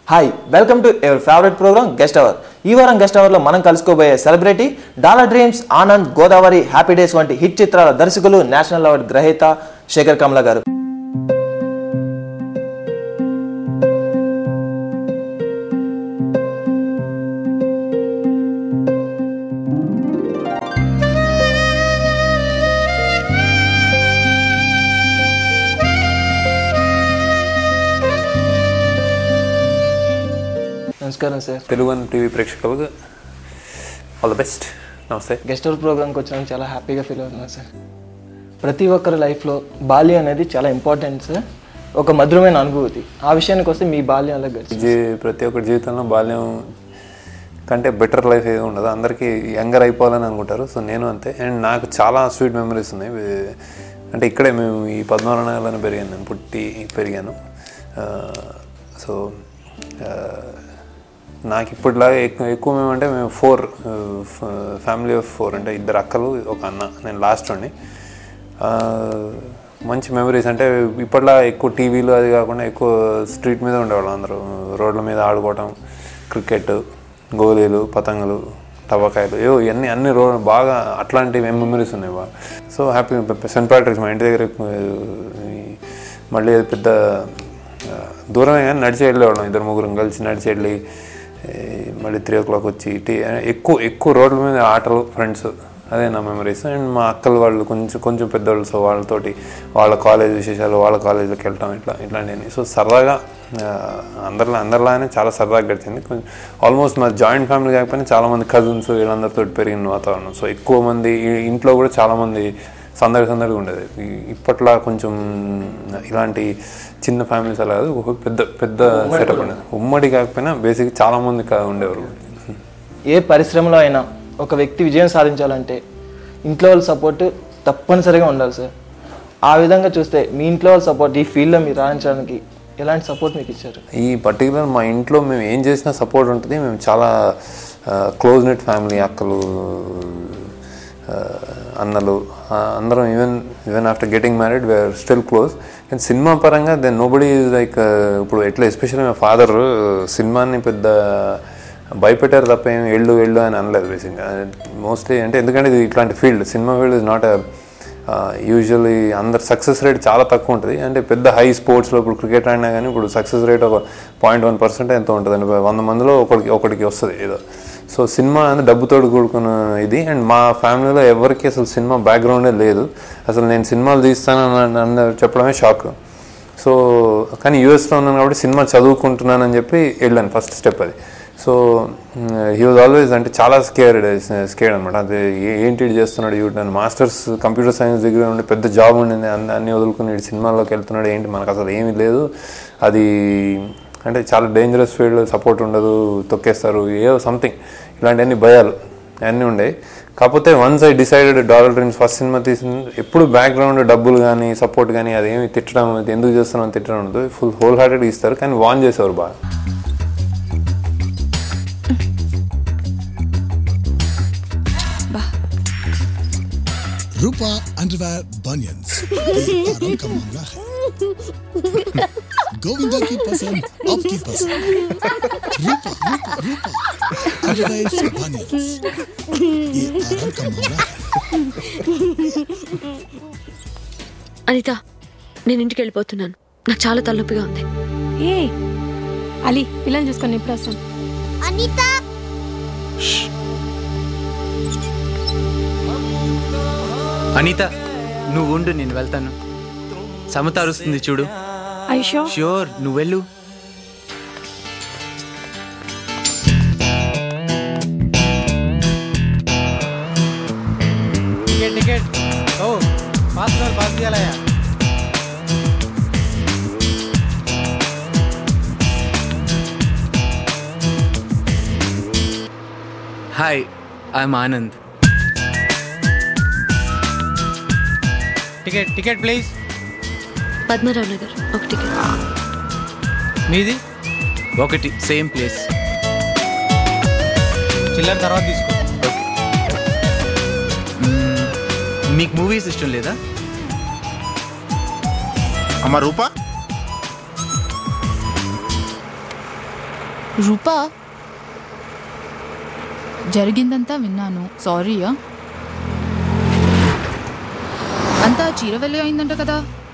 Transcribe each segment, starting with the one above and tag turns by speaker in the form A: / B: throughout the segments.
A: Hi welcome to our favourite program guest hour ఈ వారం guest అవర్లో మనం కలుసుకోబోయే celebrity dollar dreams Anand Godavari happy days వంటి హిట్ చిత్రాల దర్శకులు నేషనల్ అవార్డు గ్రహీత శేఖర్ కమల గారు నమస్కారం సార్
B: తెలుగు వన్ టీవీ ప్రేక్షకులకు ఆల్ ద బెస్ట్ నమస్తే
A: గెస్ట్ అవర్ ప్రోగ్రామ్కి వచ్చినందుకు చాలా హ్యాపీగా ఫీల్ అవుతున్నాను సార్ ప్రతి ఒక్కరి లైఫ్లో బాల్యం అనేది చాలా ఇంపార్టెంట్ సార్ ఒక మధురమైన అనుభూతి ఆ విషయానికి వస్తే మీ బాల్యం అలా గడిచింది
B: జీ ప్రతి ఒక్కరి జీవితంలో బాల్యం కంటే బెటర్ లైఫ్ ఏది ఉండదు అందరికీ యంగర్ అయిపోవాలని అనుకుంటారు సో నేను అంతే అండ్ నాకు చాలా స్వీట్ మెమరీస్ ఉన్నాయి వే- అంటే ఇక్కడే మేము ఈ పద్మనాభ నగర్లోనే పెరిగాను నేను పుట్టి పెరిగాను సో నాకు ఇప్పటిలాగా ఎక్కువ ఎక్కువ మేమంటే మేము ఫోర్ ఫ్యామిలీ ఆఫ్ ఫోర్ అంటే ఇద్దరు అక్కలు ఒక అన్న నేను లాస్ట్ వాడిని ఆ, మంచి మెమరీస్ అంటే ఇప్పట్లో ఎక్కువ టీవీలు అది కాకుండా ఎక్కువ స్ట్రీట్ మీద ఉండేవాళ్ళం అందరూ రోడ్ల మీద ఆడుకోవటం క్రికెట్ గోళీలు పతంగులు టబాకాయలు ఏవో ఇవన్నీ అన్ని రో బాగా అట్లాంటి మెమరీస్ ఉన్నాయి బాగా సో హ్యాపీ సెంట్ ప్యాట్రిక్స్ మా ఇంటి దగ్గర ఎక్కువ, ఈ మళ్ళీ అది పెద్ద ఆ, దూరమే కానీ నడిచి వెళ్ళేవాళ్ళం ఇద్దరు ముగ్గురం కలిసి నడిచి వెళ్ళి ఈ, మళ్ళీ త్రీ ఓ క్లాక్ వచ్చి టీ ఎక్కువ ఎక్కువ రోడ్ల మీద ఆటలు ఫ్రెండ్స్ అదే నా మెమరీస్ అండ్ మా అక్కలు వాళ్ళు కొంచెం కొంచెం పెద్దవాళ్ళు సో వాళ్ళతోటి వాళ్ళ కాలేజ్ విశేషాలు వాళ్ళ కాలేజీలోకి వెళ్ళటం ఇట్లా ఇట్లాంటివన్నీ సో సరదాగా ఆ, అందరిలో అందరిలానే చాలా సరదాగా గడిచింది కొంచెం ఆల్మోస్ట్ మా జాయింట్ ఫ్యామిలీ కాకపోయినా చాలామంది కజిన్స్ వీళ్ళందరితో పెరిగిన వాతావరణం సో ఎక్కువ మంది ఈ ఇంట్లో కూడా చాలామంది సందడి సందడిగా ఉండేది ఈ- ఇప్పట్లా కొంచెం ఇలాంటి చిన్న ఫ్యామిలీస్ అలా కాదు ఒక పెద్ద పెద్ద సెటప్ ఉండేది ఉమ్మడి కాకపోయినా బేసిక్ చాలా మంది కా- ఉండేవారు
A: ఏ పరిశ్రమలో అయినా ఒక వ్యక్తి విజయం సాధించాలంటే ఇంట్లో వాళ్ళ సపోర్ట్ తప్పనిసరిగా ఉండాలి సార్ ఆ విధంగా చూస్తే మీ ఇంట్లో వాళ్ళ సపోర్ట్ ఈ ఫీల్డ్లో మీరు రాణించడానికి ఎలాంటి సపోర్ట్ మీకు ఇచ్చారు
B: ఈ పర్టికులర్ మా ఇంట్లో మేము ఏం చేసినా సపోర్ట్ ఉంటుంది మేము చాలా క్లోజ్ నెట్ ఫ్యామిలీ అక్కలు ఆ, అన్నలు ఆ, అందరం even even after getting married we are still close కానీ సినిమా పరంగా దెన్ నో బడీ లైక్ ఇప్పుడు ఎట్లా ఎస్పెషల్లీ మా ఫాదర్ సినిమాని పెద్ద భయపెట్టారు తప్ప ఏం ఎళ్ళు ఎళ్ళు అని అనలేదు బేసిక్గా మోస్ట్లీ అంటే ఎందుకంటే ఇది ఇట్లాంటి field cinema field is not usually అందరు సక్సెస్ రేట్ చాలా తక్కువ ఉంటుంది అంటే పెద్ద హై స్పోర్ట్స్లో ఇప్పుడు క్రికెట్ ఆడినా కానీ ఇప్పుడు సక్సెస్ రేట్ ఒక పాయింట్ వన్ పర్సెంట్ ఎంత ఉంటుంది అంటే వంద మందిలో ఒకటికి ఒకటికి వస్తుంది ఏదో సో సినిమా అనేది డబ్బుతోడు కూడుకున్న ఇది అండ్ మా ఫ్యామిలీలో ఎవరికి అసలు సినిమా బ్యాక్గ్రౌండే లేదు అసలు నేను సినిమాలు తీస్తాను అని అన్న చెప్పడమే షాక్ సో కానీ యూఎస్లో ఉన్నాను కాబట్టి సినిమా చదువుకుంటున్నానని చెప్పి వెళ్ళాను ఫస్ట్ స్టెప్ అది సో హీ వాజ్ ఆల్వేస్ అంటే చాలా స్కేర్డ్ స్కేర్డ్ అనమాట అది ఏ- ఏంటి ఇది చేస్తున్నాడు ఇవి నన్ను మాస్టర్స్ కంప్యూటర్ సైన్స్ దగ్గర ఉండి పెద్ద జాబ్ ఉండింది అన్ని అన్ని వదులుకుని వీడు సినిమాల్లోకి వెళ్తున్నాడు ఏంటి మనకు అసలు ఏమీ లేదు అది అంటే చాలా డేంజరస్ ఫీల్డ్ సపోర్ట్ ఉండదు తొక్కేస్తారు ఏదో సంథింగ్ ఇలాంటివన్నీ భయాలు అన్నీ ఉండేవి కాకపోతే once I decided dollar dreams first cinema తీసిన ఎప్పుడు బ్యాక్గ్రౌండ్ డబ్బులు కానీ సపోర్ట్ కానీ అదేమి తిట్టడం అది ఎందుకు చేస్తున్నాం తిట్టడం ఉండదు ఫుల్ హోల్ హార్టెడ్ ఇస్తారు కానీ వాన్ చేసేవారు బాగా
C: रूपा अंडरवेयर बनियंस ये आराम का मामला है गोविंदा की पसंद आपकी पसंद रूपा रूपा रूपा अंडरवेयर बनियंस ये आराम का मामला है
D: అనిత నేను ఇంటికి వెళ్ళిపోతున్నాను నాకు చాలా తలనొప్పిగా ఉంది
E: ఏ అలీ పిల్లల్ని చూసుకొని ఎప్పుడు వస్తాం
F: అనిత నువ్వు ఉండు నేను వెళ్తాను సమత అరుస్తుంది చూడు
E: ఐషో
F: ష్యూర్ నువ్వు వెళ్ళు
G: टिकट टिकट ओ पास कर पास दिया लाया
F: hi I'm Anand
G: ticket ticket please
D: Padmarao Nagar ఒక టికెట్
G: మీది
F: ఒకటి సేమ్ ప్లేస్
G: చిల్లర తర్వాత తీసుకో
F: మీకు మూవీస్ ఇష్టం లేదా
H: అమ్మ రూపా రూపా జరిగిందంతా విన్నాను సారీయా అంతా చీరవెల్లి అయిందంట కదా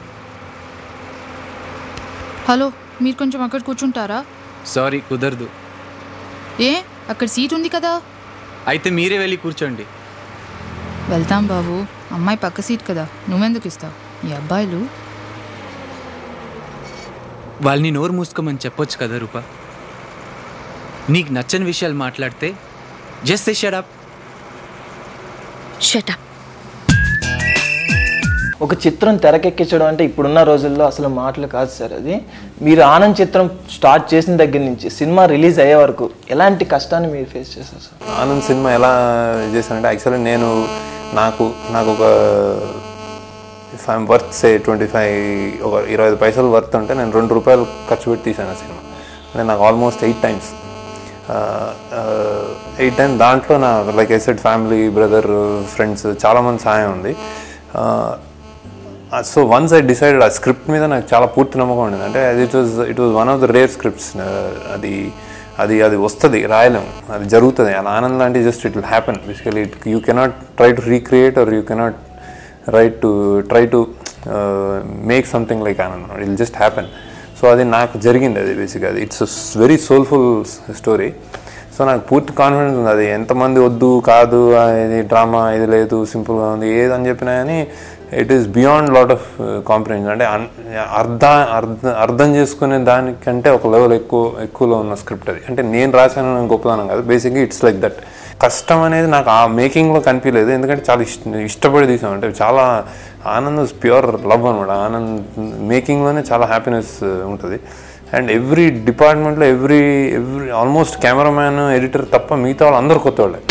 H: హలో మీరు కొంచెం అక్కడ కూర్చుంటారా
F: సారీ కుదరదు
H: ఏ అక్కడ సీట్ ఉంది కదా
F: అయితే మీరే వెళ్ళి కూర్చోండి
H: వెళ్తాం బాబు అమ్మాయి పక్క సీట్ కదా నువ్వెందుకు ఇస్తావు ఈ అబ్బాయిలు
F: వాళ్ళని నోరు మూసుకోమని చెప్పొచ్చు కదా రూపా నీకు నచ్చని విషయాలు మాట్లాడితే జస్ట్ షడప్
D: షటప్
A: ఒక చిత్రం తెరకెక్కించడం అంటే ఇప్పుడున్న రోజుల్లో అసలు మాటలు కాదు సార్ అది మీరు ఆనంద్ చిత్రం స్టార్ట్ చేసిన దగ్గర నుంచి సినిమా రిలీజ్ అయ్యే వరకు ఎలాంటి కష్టాన్ని మీరు ఫేస్ చేశారు సార్
B: ఆనంద్ సినిమా ఎలా చేశానంటే యాక్చువల్లీ నేను నాకు నాకు ఒక if I'm worth say twenty five ఒక ఇరవై ఐదు పైసలు వర్త్ ఉంటే నేను రెండు రూపాయలు ఖర్చు పెట్టి తీసాను ఆ సినిమా అంటే నాకు almost eight times eight times దాంట్లో నా లైక్ ఎసెడ్ ఫ్యామిలీ బ్రదర్ ఫ్రెండ్స్ చాలామంది సహాయం ఉంది సో వన్స్ ఐ డిసైడెడ్ ఆ స్క్రిప్ట్ మీద నాకు చాలా పూర్తి నమ్మకం ఉండింది అంటే అది it was it was one of the rare scripts అది అది అది వస్తుంది రాయలేము అది జరుగుతుంది అలా ఆనంద్ లాంటి just it will happen basically it you cannot try to recreate or you cannot write to try to make something like Anand it will just happen so అది నాకు జరిగింది అది బేసిక్గా అది it's very soulful story so నాకు పూర్తి confidence ఉంది అది ఎంతమంది వద్దు కాదు ఆ, ఇది డ్రామా ఇది లేదు సింపుల్గా ఉంది ఏదని చెప్పినా కానీ it is beyond lot of comprehension అంటే అన్- అర్థ అర్థ అర్థం చేసుకునే దానికంటే ఒక లెవెల్ ఎక్కువ ఎక్కువలో ఉన్న స్క్రిప్ట్ అది అంటే నేను రాశాను అని గొప్పదనం కాదు బేసిక్గా ఇట్స్ లైక్ దట్ కష్టం అనేది నాకు ఆ మేకింగ్లో కనిపించలేదు ఎందుకంటే చాలా ఇష్ట ఇష్టపడి తీసాం అంటే చాలా ఆనంద్ ప్యూర్ లవ్ అనమాట ఆనంద్ మేకింగ్లోనే చాలా హ్యాపీనెస్ ఉంటుంది అండ్ ఎవ్రీ డిపార్ట్మెంట్లో every every almost cameraman editor తప్ప మిగతా వాళ్ళు అందరు కొత్త వాళ్ళే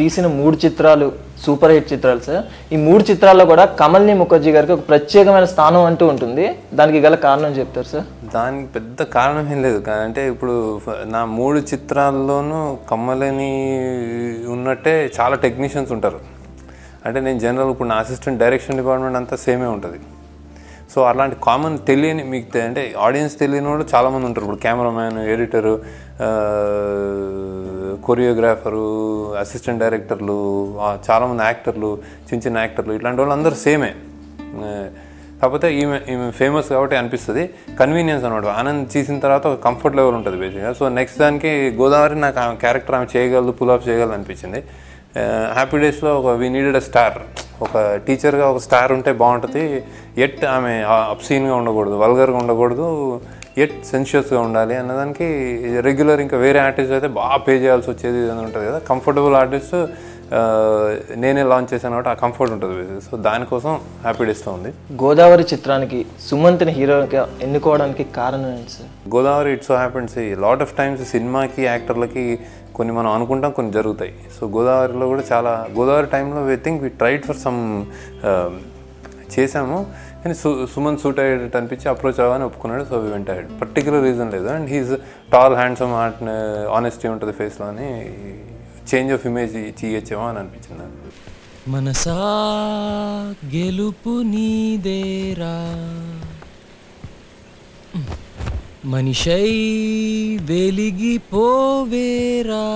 A: తీసిన మూడు చిత్రాలు సూపర్ హిట్ చిత్రాలు సార్ ఈ మూడు చిత్రాల్లో కూడా కమల్ని ముఖర్జీ గారికి ఒక ప్రత్యేకమైన స్థానం అంటూ ఉంటుంది దానికి గల కారణం చెప్తారు సార్
B: దానికి పెద్ద కారణం ఏం లేదు కా- అంటే ఇప్పుడు ఫ- నా మూడు చిత్రాల్లోనూ కమ్మలని ఉన్నట్టే చాలా టెక్నీషియన్స్ ఉంటారు అంటే నేను జనరల్ ఇప్పుడు నా అసిస్టెంట్ డైరెక్షన్ డిపార్ట్మెంట్ అంతా సేమే ఉంటుంది సో అలాంటి కామన్ తెలియని మీకు తె- అంటే ఆడియన్స్ తెలియని వాళ్ళు చాలామంది ఉంటారు ఇప్పుడు కెమెరామ్యాన్ ఎడిటరు కొరియోగ్రాఫరు అసిస్టెంట్ డైరెక్టర్లు ఆ, చాలామంది యాక్టర్లు చిన్న చిన్న యాక్టర్లు ఇట్లాంటి వాళ్ళు అందరూ సేమే ఆ, కాకపోతే ఈమె ఈమె ఫేమస్ కాబట్టి అనిపిస్తుంది కన్వీనియన్స్ అనమాట ఆనంద్ చేసిన తర్వాత ఒక కంఫర్ట్ లెవెల్ ఉంటుంది బేసిక్గా సో నెక్స్ట్ దానికి గోదావరి నాకు ఆమె క్యారెక్టర్ ఆమె చేయగలదు పుల్ ఆఫ్ చేయగలదు అనిపించింది హ్యాపీ డేస్లో ఒక వీ నీడెడ్ అ స్టార్ ఒక టీచర్గా ఒక స్టార్ ఉంటే బాగుంటుంది ఎట్ ఆమె అప్సీన్గా ఉండకూడదు వల్గర్గా ఉండకూడదు ఎట్ సెన్షియస్గా ఉండాలి అన్నదానికి రెగ్యులర్ ఇంకా వేరే ఆర్టిస్ట్ అయితే బాగా పే చేయాల్సి వచ్చేది అని ఉంటుంది కదా కంఫర్టబుల్ ఆర్టిస్ట్ నేనే లాంచ్ చేశాను కాబట్టి ఆ కంఫర్ట్ ఉంటుంది సో దానికోసం హ్యాపీ డేస్లో ఉంది
A: గోదావరి చిత్రానికి సుమంత్ని హీరోగా ఎన్నుకోవడానికి కారణం ఏంటి sir
B: Godavari it's happens lot of times సినిమాకి యాక్టర్లకి కొన్ని మనం అనుకుంటాం కొన్ని జరుగుతాయి సో గోదావరిలో కూడా చాలా గోదావరి టైంలో we think we tried for some చేశాము కానీ సు సుమన్ సూట్ అయ్యేటట్టు అనిపించి అప్రోచ్ అవ్వని ఒప్పుకున్నాడు సో వి వెంట అయ్యాడు పర్టికులర్ రీజన్ లేదు and he's tall handsome heart honesty ఉంటుంది ఫేస్లో అని చేంజ్ ఆఫ్ ఇమేజ్ చేయొచ్చేమో అని అనిపించింది నాకు
I: మనసా గెలుపు నీదేరా మనిషై వెలిగిపోవేరా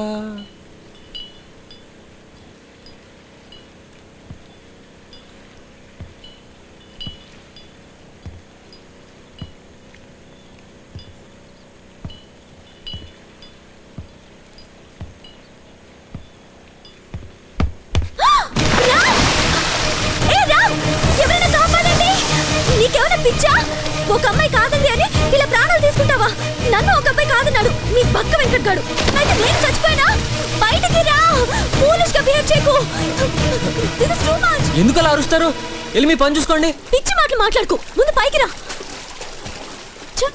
J: ఏ రామ్ ఎవరైనా కాపాడండి నీకేమైనా పిచ్చా ఒక అమ్మాయి కాదండి అని ఇలా ప్రాణాలు తీసుకుంటావా నన్ను ఒక అబ్బాయి కాదన్నాడు నీ పక్క వెంకట్ గాడు అయితే నేను చచ్చిపోయినా బయటికి రా ఫూలిష్ గా బిహేవ్ చేయకు This is too much.
I: ఎందుకు అలా అరుస్తారు వెళ్ళి మీ పని చూసుకోండి
J: పిచ్చి మాటలు మాట్లాడుకో ముందు పైకి రా ఛ,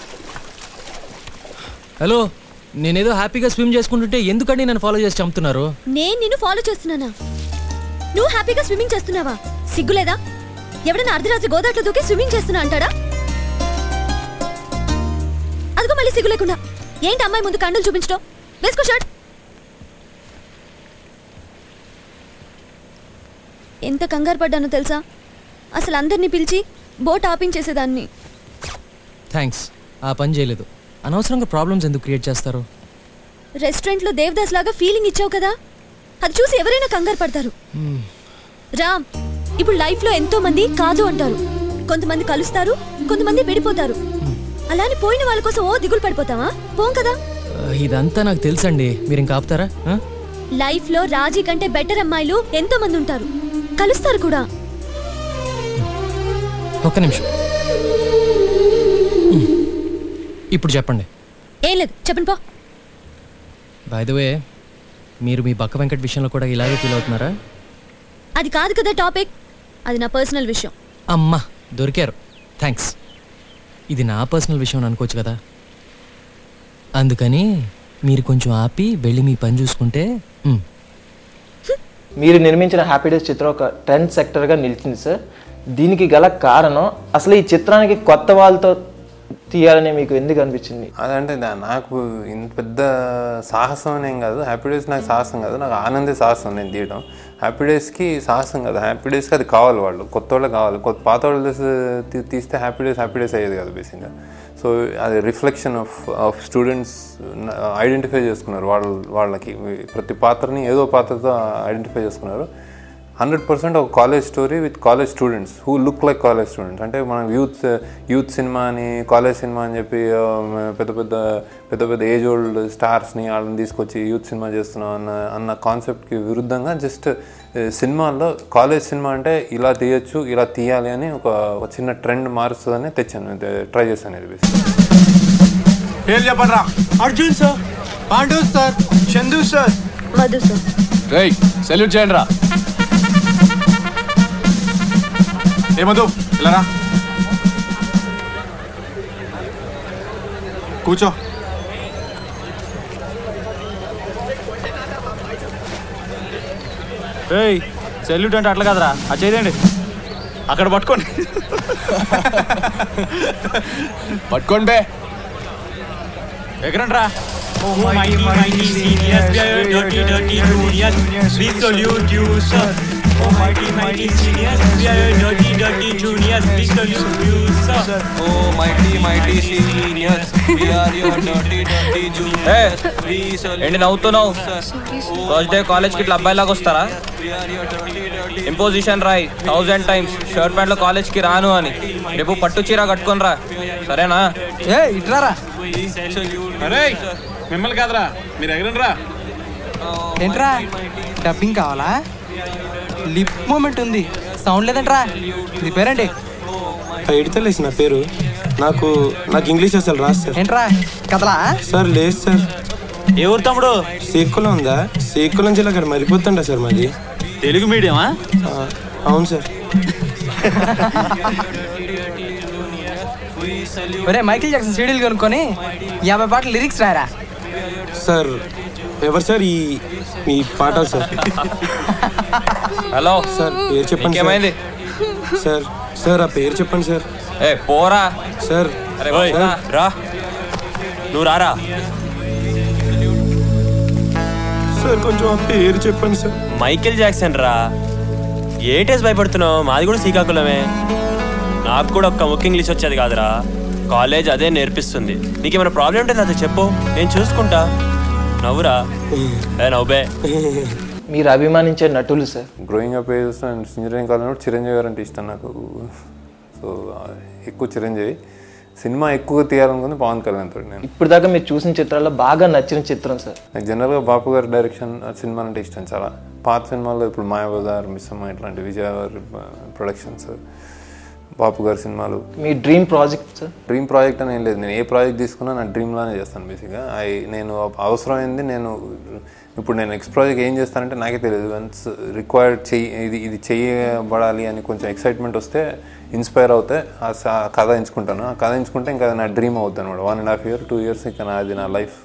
I: హలో నేనేదో హ్యాపీగా స్విమ్ చేసుకుంటుంటే ఎందుకండి నన్ను ఫాలో చేసి చంపుతున్నారు
J: నేను నిన్ను ఫాలో చేస్తున్నానా నువ్వు హ్యాపీగా స్విమ్మింగ్ చేస్తున్నావా సిగ్గులేదా ఎవడైనా అర్ధరాత్రి గోదాట్లో దూకి స్విమ్మింగ్ చేస్తున్నా అంటాడా అదిగో మళ్ళీ సిగ్గు లేకుండా ఏంటి అమ్మాయి ముందు కండలు చూపించడం వేసుకో షర్ట్ ఎంత కంగారు పడ్డానో తెలుసా అసలు అందరినీ పిలిచి బోట్ ఆపించేసేదాన్ని
I: థ్యాంక్స్ ఆ పని చేయలేదు అనవసరంగా ప్రాబ్లమ్స్ ఎందుకు క్రియేట్ చేస్తారు
J: రెస్టారెంట్లో దేవదాస్ లాగా ఫీలింగ్ ఇచ్చావు కదా అది చూసి ఎవరైనా కంగారు పడతారు రామ్ ఇప్పుడు లైఫ్ లో ఎంతో మంది కాదు అంటారు కొంతమంది కలుస్తారు కొంతమంది విడిపోతారు అలానే పోయిన వాళ్ళ కోసం ఓ దిగులు పడిపోతావా పోం కదా
I: ఆ, ఇదంతా నాకు తెలుసండి మీరు ఇంకా ఆపుతారా ఆ?
J: లైఫ్ లో రాజీ కంటే బెటర్ అమ్మాయిలు ఎంతో మంది ఉంటారు కలుస్తారు కూడా
I: ఒక్క నిమిషం మ్. ఇప్పుడు చెప్పండి
J: ఏం లేదు చెప్పండి పో
I: బై ద వే మీరు మీ బక్క వెంకట్ విషయంలో కూడా ఇలాగే ఫీల్ అవుతున్నారా
J: అది కాదు కదా టాపిక్ అది నా పర్సనల్ విషయం
I: అమ్మా దొరికారు థ్యాంక్స్ ఇది నా పర్సనల్ విషయం అని అనుకోవచ్చు కదా అందుకని మీరు కొంచెం ఆపి వెళ్ళి మీ పని చూసుకుంటే మ్,
A: మీరు నిర్మించిన హ్యాపీ డేస్ చిత్రం ఒక ట్రెండ్ సెక్టర్గా నిలిచింది సార్ దీనికి గల కారణం అసలు ఈ చిత్రానికి కొత్త వాళ్ళతో తీయాలని మీకు ఎందుకు అనిపించింది
B: అదంటే దా- నాకు ఇంత పెద్ద సాహసం అనేం కాదు హ్యాపీ డేస్ నాకు సాహసం కాదు నాకు ఆనందే సాహసం నేను తీయడం హ్యాపీ డేస్కి సాహసం కాదు హ్యాపీ డేస్కి అది కావాలి వాళ్ళు కొత్త వాళ్ళే కావాలి కొత్త పాత వాళ్ళు తీస్తే- తీ- తీస్తే హ్యాపీ డేస్ హ్యాపీ డేస్ అయ్యేది కాదు బేసిక్గా సో అది reflection of of students identify చేసుకున్నారు వాళ్ళ వాళ్ళకి ప్రతి పాత్రని ఏదో పాత్రతో ఐడెంటిఫై చేసుకున్నారు హండ్రెడ్ పర్సెంట్ ఒక college story with college students who look like college students అంటే మనం యూత్ యూత్ సినిమా అని కాలేజ్ సినిమా అని చెప్పి ఆ, పెద్ద పెద్ద పెద్ద పెద్ద ఏజ్ ఓల్డ్ స్టార్స్ని వాళ్ళని తీసుకొచ్చి యూత్ సినిమా చేస్తున్నాం అన్న అన్న కాన్సెప్ట్కి విరుద్ధంగా జస్ట్ సినిమాల్లో కాలేజ్ సినిమా అంటే ఇలా తీయచ్చు ఇలా తీయాలి అని ఒక ఒక చిన్న ట్రెండ్ మారుస్తుందని తెచ్చాను ట్రై చేశాను ఇది బేసిక్
G: పేరు చెప్పండి Arjun sir Pandu sir Chandu sir
J: వద్దు సార్
K: రై సెల్యూట్ చేయండి రా
G: ఏమదు ఇలా రా కూర్చో
L: ఏయ్ సెల్యూట్ అంటే అట్లా కదరా అది చేయండి అక్కడ పట్టుకోండి
K: పట్టుకోండి బే
L: ఎక్కడండి రా
M: Oh, mighty, mighty seniors, we are your dirty, dirty juniors. We salute you, sir. Oh, mighty, mighty seniors, we are your dirty, dirty juniors. We salute you, sir.
N: Oh, mighty, mighty seniors, we are your dirty, dirty juniors. We
L: ఏంటి నవ్వుతున్నావు first day కాలేజ్కి ఇట్లా అబ్బాయిలాగా వస్తారా imposition రాయ్ thousand times shirt ప్యాంట్లో కాలేజ్కి రాను అని రేపు పట్టు చీర కట్టుకొని రా సరేనా
N: ఏ ఇట్రారా
O: అరే మిమ్మల్ని కాదురా మీరు ఎగరండి రా
N: ఏంట్రా డబ్బింగ్ కావాలా లిప్ మూమెంట్ ఉంది సౌండ్ లేదంట్రా ఇది పేరండి
P: ఎడితలేసి నా పేరు నాకు నాకు ఇంగ్లీష్ అసలు రాదు సార్
N: ఏంట్రా కథలా
P: సార్ లేదు సార్
L: ఏ ఊరు తమ్ముడు
P: శ్రీకులం ఉందా శ్రీకులం జిల్లా అక్కడ మరిపోతుండ సార్ మాది
L: తెలుగు మీడియమా
P: అవును సార్
N: ఒరే మైకిల్ జాక్సన్ సీడీలు కొనుక్కొని యాభై పాటలు లిరిక్స్ రాయరా
P: సార్ ఎవరు సార్ ఈ మీ పాటలు సార్
L: హలో
P: సార్ పేరు చెప్పండి
L: ఇంకేమైంది
P: సార్ సార్ సార్ ఆ పేరు చెప్పండి సార్
L: ఏ పోరా
P: సార్
L: అరే
O: ఓయ్,
L: సార్.
O: రా నువ్వు రారా
P: సార్ కొంచెం ఆ పేరు చెప్పండి సార్
O: మైకేల్ జాక్సన్ రా ఏటేసి భయపడుతున్నావు మాది కూడా శ్రీకాకుళమే నాకు కూడా ఒక్క ముఖ్య ఇంగ్లీష్ వచ్చేది కాదురా కాలేజ్ అదే నేర్పిస్తుంది నీకేమైనా ప్రాబ్లం ఉంటే నాతో చెప్పు నేను చూసుకుంటా నవ్వురా ఏ నవ్వే
A: మీరు అభిమానించే నటులు sir
B: growing up ages and engineering college Chiranjeevi garu అంటే ఇష్టం నాకు సో ఎక్కువ చిరంజీవి సినిమా ఎక్కువ తీయాలనుకుంది పవన్ కళ్యాణ్ తోటి నేను
A: ఇప్పుడు దాకా మీరు చూసిన చిత్రాల్లో బాగా నచ్చిన చిత్రం సార్
B: నాకు జనరల్గా బాపు గారి డైరెక్షన్ సినిమా అంటే ఇష్టం చాలా పాత సినిమాల్లో ఇప్పుడు మాయాబజార్ మిస్సమ్మ ఇట్లాంటి విజయ గారి ప్రొడక్షన్స్ బాపు గారి సినిమాలు
A: మీ dream project sir
B: dream project అని ఏం లేదు నేను ఏ ప్రాజెక్ట్ తీసుకున్నా నా డ్రీమ్లానే చేస్తాను బేసిక్గా ఐ నేను అవసరమైంది నేను ఇప్పుడు నేను నెక్స్ట్ ప్రాజెక్ట్ ఏం చేస్తానంటే నాకే తెలియదు వన్స్ రిక్వైర్డ్ చెయ్యి ఇది ఇది చేయబడాలి అని కొంచెం ఎక్సైట్మెంట్ వస్తే ఇన్స్పైర్ అవుతే ఆ స- ఆ కథ ఎంచుకుంటాను ఆ కథ ఎంచుకుంటే ఇంకా అది నా డ్రీమ్ అవుతుంది అనమాట one and half year two years ఇంకా నాది నా life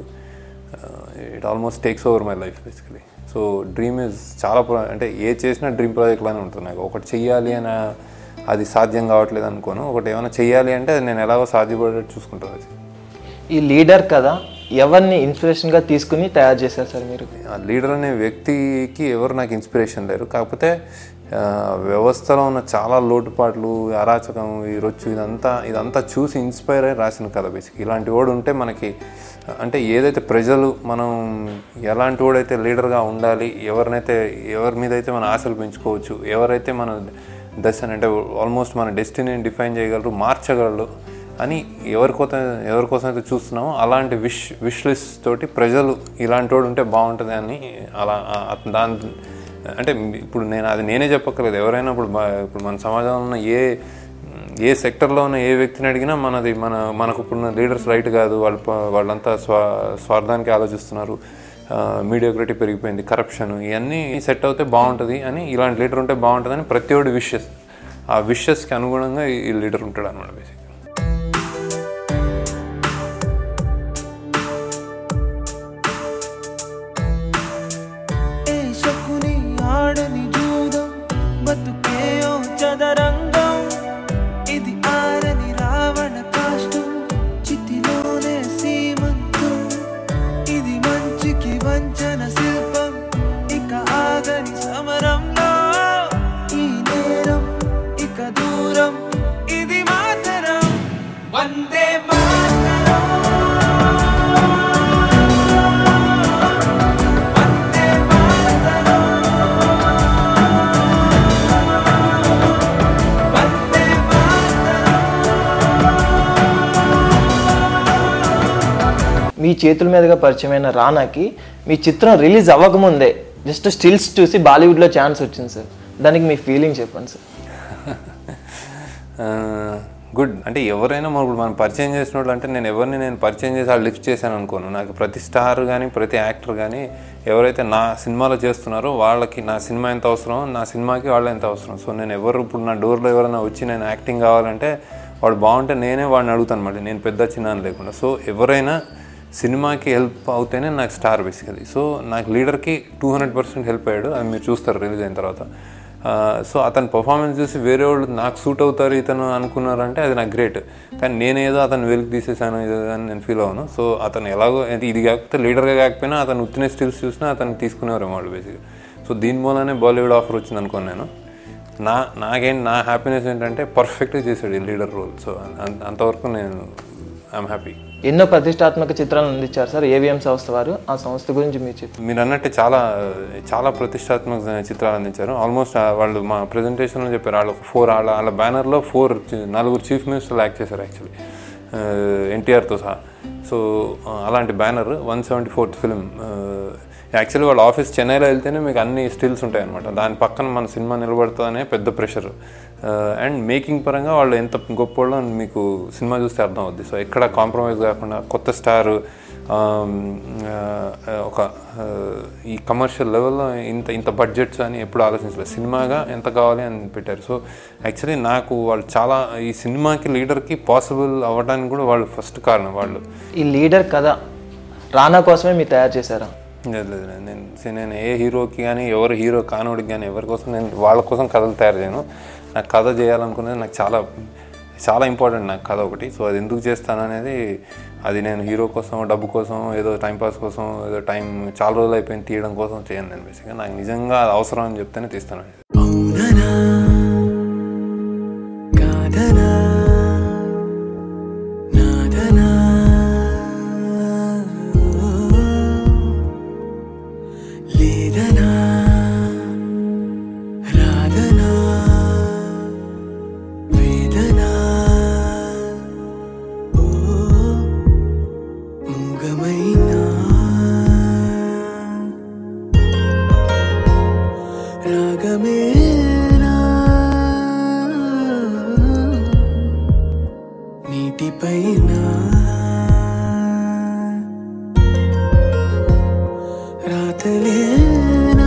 B: it almost takes over my life basically so dream is చాలా pro- అంటే ఏ చేసినా డ్రీమ్ ప్రాజెక్ట్ లానే ఉంటుంది నాకు ఒకటి చెయ్యాలి అని అది సాధ్యం కావట్లేదు అనుకోను ఒకటి ఏమైనా చెయ్యాలి అంటే అది నేను ఎలాగో సాధ్యపడేట్టు చూసుకుంటాను అది
A: ఈ లీడర్ కదా ఎవరిని ఇన్స్పిరేషన్గా తీసుకుని తయారు చేశారు సార్ మీరు
B: ఆ లీడర్ అనే వ్యక్తికి ఎవరు నాకు ఇన్స్పిరేషన్ లేరు కాకపోతే ఆ, వ్యవస్థలో ఉన్న చాలా లోటుపాట్లు అరాచకం ఈ రొచ్చు ఇదంతా ఇదంతా చూసి ఇన్స్పైర్ అయ్యి రాసిన కథ బేసిక్ ఇలాంటి వాడు ఉంటే మనకి అంటే ఏదైతే ప్రజలు మనం ఎలాంటి వాడైతే లీడర్గా ఉండాలి ఎవరినైతే ఎవరి మీద అయితే మన ఆశలు పెంచుకోవచ్చు ఎవరైతే మన దశని అంటే ఆల్మోస్ట్ మన డెస్టినీని డిఫైన్ చేయగలరు మార్చగలరు అని ఎవరి కోసం ఎవరి కోసం అయితే చూస్తున్నామో అలాంటి విష్ విష్ లిస్ట్ తోటి ప్రజలు ఇలాంటి వాడు ఉంటే బాగుంటుంది అని అలా ఆ- ఆ- దాని అంటే ఇప్పుడు నేను అది నేనే చెప్పక్కర్లేదు ఎవరైనా ఇప్పుడు బా- ఇప్పుడు మన సమాజంలో ఉన్న ఏ ఏ సెక్టర్లో ఉన్న ఏ వ్యక్తిని అడిగినా మనది మన మనకు ఇప్పుడున్న లీడర్స్ రైట్ కాదు వాళ్ళు ప- వాళ్ళంతా స్వా స్వార్థానికి ఆలోచిస్తున్నారు మీడియోక్రిటీ పెరిగిపోయింది కరప్షన్ ఇవన్నీ సెట్ అవుతే బాగుంటుంది అని ఇలాంటి లీడర్ ఉంటే బాగుంటుందని ప్రతి ఒక్కటి విషెస్ ఆ విషెస్కి అనుగుణంగా ఈ లీడర్ ఉంటాడు అనమాట బేసిక్
Q: ఏ శకుని ఆడని జూదం బతుకే ఓ చదరంగం ఇది ఆరని రావణ కాష్టం చితిలోనే సీమంతం ఇది మంచికి వంచన శిల్పం ఇక ఆగని సమరంలో ఈ నేరం ఇక దూరం ఇది మాతరం వందే మాతరం
A: మీ చేతుల మీదుగా పరిచయమైన రానాకి మీ చిత్రం రిలీజ్ అవ్వకముందే జస్ట్ స్టిల్స్ చూసి బాలీవుడ్లో ఛాన్స్ వచ్చింది సార్ దానికి మీ ఫీలింగ్ చెప్పండి సార్
B: గుడ్ అంటే ఎవరైనా మనం ఇప్పుడు మనం పరిచయం చేసిన వాళ్ళు అంటే నేను ఎవరిని నేను పరిచయం చేసి వాళ్ళు లిఫ్ట్ చేశాను అనుకోను నాకు ప్రతి స్టార్ కానీ ప్రతి యాక్టర్ కానీ ఎవరైతే నా సినిమాలో చేస్తున్నారో వాళ్ళకి నా సినిమా ఎంత అవసరం నా సినిమాకి వాళ్ళు ఎంత అవసరం సో నేను ఎవరు ఇప్పుడు నా డోర్లో ఎవరైనా వచ్చి నేను యాక్టింగ్ కావాలంటే వాడు బాగుంటే నేనే వాడిని అడుగుతాను మళ్ళీ నేను పెద్ద చిన్న అని లేకుండా సో ఎవరైనా సినిమాకి హెల్ప్ అవుతేనే నాకు స్టార్ బేసికలీ సో నాకు లీడర్కి టూ హండ్రెడ్ పర్సెంట్ హెల్ప్ అయ్యాడు అది మీరు చూస్తారు రిలీజ్ అయిన తర్వాత సో అతని పర్ఫార్మెన్స్ చూసి వేరే వాళ్ళు నాకు సూట్ అవుతారు ఇతను అనుకున్నారంటే అది నాకు గ్రేట్ కానీ నేనేదో అతను వెలికి తీసేసాను ఇది అని నేను ఫీల్ అవ్వను సో అతను ఎలాగో ఇది- ఇది కాకపోతే లీడర్గా కాకపోయినా అతను ఉత్తిన స్టిల్స్ చూసినా అతను తీసుకునేవారు వాళ్ళు బేసిక్గా సో దీని మూలనే బాలీవుడ్ ఆఫర్ వచ్చింది అనుకోను నేను నా నాకేం నా హ్యాపీనెస్ ఏంటంటే పర్ఫెక్ట్గా చేశాడు ఈ లీడర్ రోల్ సో అంత- అంతవరకు నేను ఐఎమ్ హ్యాపీ
A: ఎన్నో ప్రతిష్టాత్మక చిత్రాలను అందించారు సార్ ఏవిఎం సంస్థ వారు ఆ సంస్థ గురించి మీరు చెప్పారు
B: మీరు అన్నట్టు చాలా చాలా ప్రతిష్టాత్మక చిత్రాలు అందించారు ఆల్మోస్ట్ వాళ్ళు మా ప్రజెంటేషన్లో చెప్పారు వాళ్ళు ఫోర్ వాళ్ళ వాళ్ళ బ్యానర్లో ఫోర్ నలుగురు చీఫ్ మినిస్టర్లు యాక్ట్ చేశారు యాక్చువల్లీ ఎన్టీఆర్తో సహా సో అలాంటి banner one seventy fourth film actually వాళ్ళ ఆఫీస్ చెన్నైలో వెళ్తేనే మీకు అన్ని స్టిల్స్ ఉంటాయి అనమాట దాని పక్కన మన సినిమా నిలబడుతుందనే పెద్ద ప్రెషర్ అండ్ మేకింగ్ పరంగా వాళ్ళు ఎంత గొప్ప వాళ్ళో మీకు సినిమా చూస్తే అర్థం అవుద్ది సో ఎక్కడ కాంప్రమైజ్ కాకుండా కొత్త స్టార్ ఒక ఆ, ఈ కమర్షియల్ లెవెల్లో ఇంత ఇంత బడ్జెట్స్ అని ఎప్పుడు ఆలోచించలేదు సినిమాగా ఎంత కావాలి అని పెట్టారు సో యాక్చువల్లీ నాకు వాళ్ళు చాలా ఈ సినిమాకి లీడర్కి పాసిబుల్ అవ్వడానికి కూడా వాళ్ళు ఫస్ట్ కారణం వాళ్ళు
A: ఈ లీడర్ కథ రానా కోసమే మీరు తయారు చేశారా
B: లేదు లేదు లేదు. నేను see, నేను ఏ హీరోకి కానీ ఎవరు హీరో కానోడికి కానీ ఎవరి కోసం నేను వాళ్ళ కోసం కథలు తయారు చేయను నాకు కథ చేయాలనుకునేది నాకు చాలా చాలా ఇంపార్టెంట్ నాకు కథ ఒకటి సో అది ఎందుకు చేస్తాను అనేది అది నేను హీరో కోసం డబ్బు కోసం ఏదో టైంపాస్ కోసం ఏదో టైం చాలా రోజులు అయిపోయింది తీయడం కోసం చేయను నేను బేసిక్గా నాకు నిజంగా అది అవసరం అని చెప్తేనే తీస్తాను
Q: కాదనా నాదనా లేదనా రాదనా వేదనా ఓ మూగమైనా రాగమేనా నీటిపైన రాతలేనా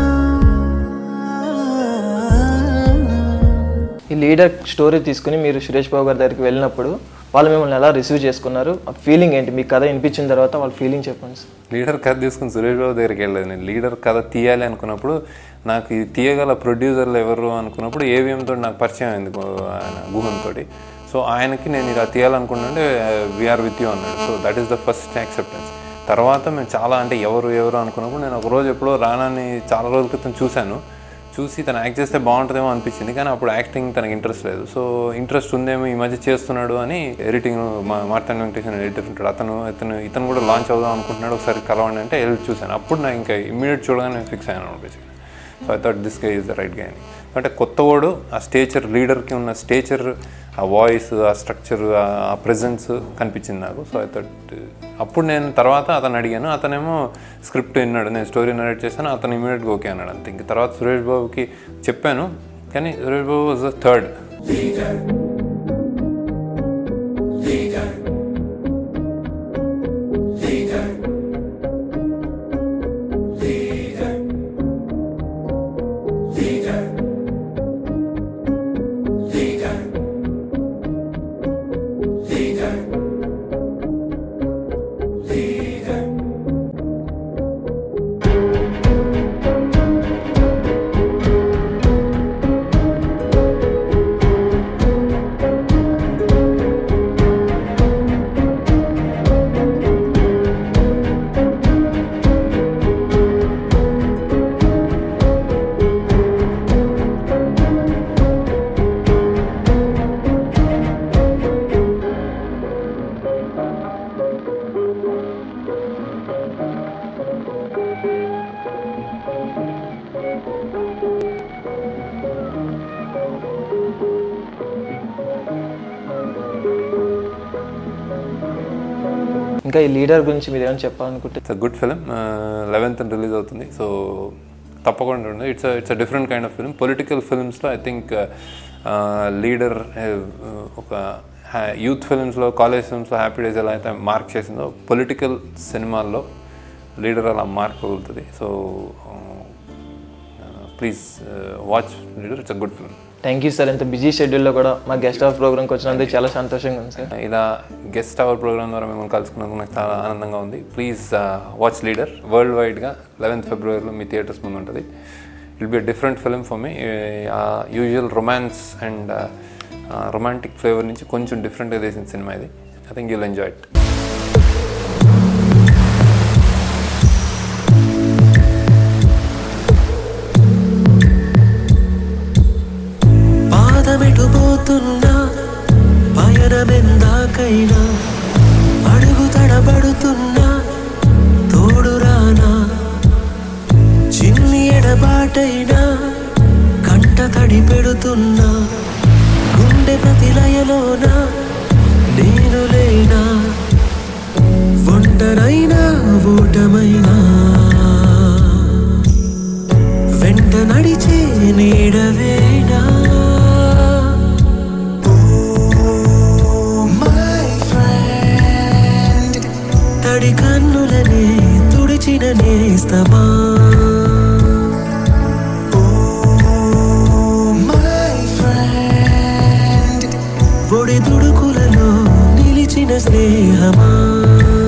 A: ఈ లీడర్ స్టోరీ తీసుకుని మీరు సురేష్ బాబు గారి దగ్గరికి వెళ్ళినప్పుడు వాళ్ళు మిమ్మల్ని ఎలా రిసీవ్ చేసుకున్నారు ఆ ఫీలింగ్ ఏంటి మీ కథ వినిపించిన తర్వాత వాళ్ళ ఫీలింగ్ చెప్పండి సార్
B: లీడర్ కథ తీసుకుని సురేష్ బాబు దగ్గరికి వెళ్ళలేదు నేను లీడర్ కథ తీయాలి అనుకున్నప్పుడు నాకు ఇది తీయగల ప్రొడ్యూసర్లు ఎవరు అనుకున్నప్పుడు ఏవిఎంతో నాకు పరిచయం అయింది గో- ఆయన గుహంతో సో ఆయనకి నేను ఇలా తీయాలనుకుంటుంటే వీఆర్ విత్ యూ అన్నాడు so that is the first acceptance తర్వాత మేము చాలా అంటే ఎవరు ఎవరు అనుకున్నప్పుడు నేను ఒక రోజు ఎప్పుడో రానాని చాలా రోజుల క్రితం చూశాను చూసి తను యాక్ట్ చేస్తే బాగుంటుందేమో అనిపించింది కానీ అప్పుడు యాక్టింగ్ తనకి ఇంట్రెస్ట్ లేదు సో ఇంట్రెస్ట్ ఉందేమో ఈ మధ్య చేస్తున్నాడు అని ఎడిటింగ్ మా మార్తన్ వెంకటేశ్వర ఎడిటర్ ఉంటాడు అతను ఇతను ఇతను కూడా లాంచ్ అవుదాం అనుకుంటున్నాడు ఒకసారి కలవండి అంటే వెళ్ళి చూశాను అప్పుడు నాకు ఇంకా ఇమ్మీడియట్ చూడగానే ఫిక్స్ అయ్యాను బేసిక్గా so I thought this guy is the right guy అని అంటే కొత్తవాడు ఆ స్టేచర్ లీడర్కి ఉన్న స్టేచర్ ఆ వాయిస్ ఆ స్ట్రక్చర్ ఆ ప్రెజెన్స్ కనిపించింది నాకు సో ఐ థాట్ అప్పుడు నేను తర్వాత అతను అడిగాను అతనేమో స్క్రిప్ట్ విన్నాడు నేను స్టోరీ నరేట్ చేశాను అతను ఇమీడియట్గా ఓకే అన్నాడు అంతే ఇంక తర్వాత సురేష్ బాబుకి చెప్పాను కానీ Suresh Babu was the third
A: ఇంకా ఈ లీడర్ గురించి మీరు ఏమైనా చెప్పాలనుకుంటే
B: it's a good film eleventh release అవుతుంది సో తప్పకుండా ఉంది it's it's a different kind of film political ఫిల్మ్స్లో ఐ థింక్ లీడర్ ఒక యూత్ ఫిల్మ్స్లో కాలేజ్ ఫిల్మ్స్లో హ్యాపీ డేస్ ఎలా అయితే మార్క్ చేసిందో పొలిటికల్ సినిమాల్లో లీడర్ అలా మార్క్ అవుతుంది so please watch leader it's a good film
A: thank you sir ఇంత బిజీ షెడ్యూల్లో కూడా మా గెస్ట్ ఆఫ్ ప్రోగ్రామ్కి వచ్చినందుకు చాలా సంతోషంగా ఉంది సార్
B: ఇలా గెస్ట్ అవర్ ప్రోగ్రామ్ ద్వారా మిమ్మల్ని కలుసుకున్నందుకు నాకు చాలా ఆనందంగా ఉంది ప్లీజ్ వాచ్ లీడర్ వరల్డ్ వైడ్గా లెవెన్త్ ఫిబ్రవరిలో మీ థియేటర్స్ ముందు ఉంటుంది will be different film for మీ usual romance and romantic flavour నుంచి కొంచెం డిఫరెంట్గా తీసిన సినిమా ఇది I think you'll enjoy it
Q: పాదమెటుపోతున్నా పయనమెందాకైనా అడుగు తడబడుతున్నా తోడురానా చిన్ని ఎడబాటైనా కంట తడి పెడుతున్నా గుండె ప్రతిలయలోన నేను లేనా ఒంటరైనా ఓటమైనా వెంట నడిచే నీడవేనా తడి కన్నులనే తుడిచిన నేస్తమా ఒడి దుడుకులలో నిలిచిన స్నేహమా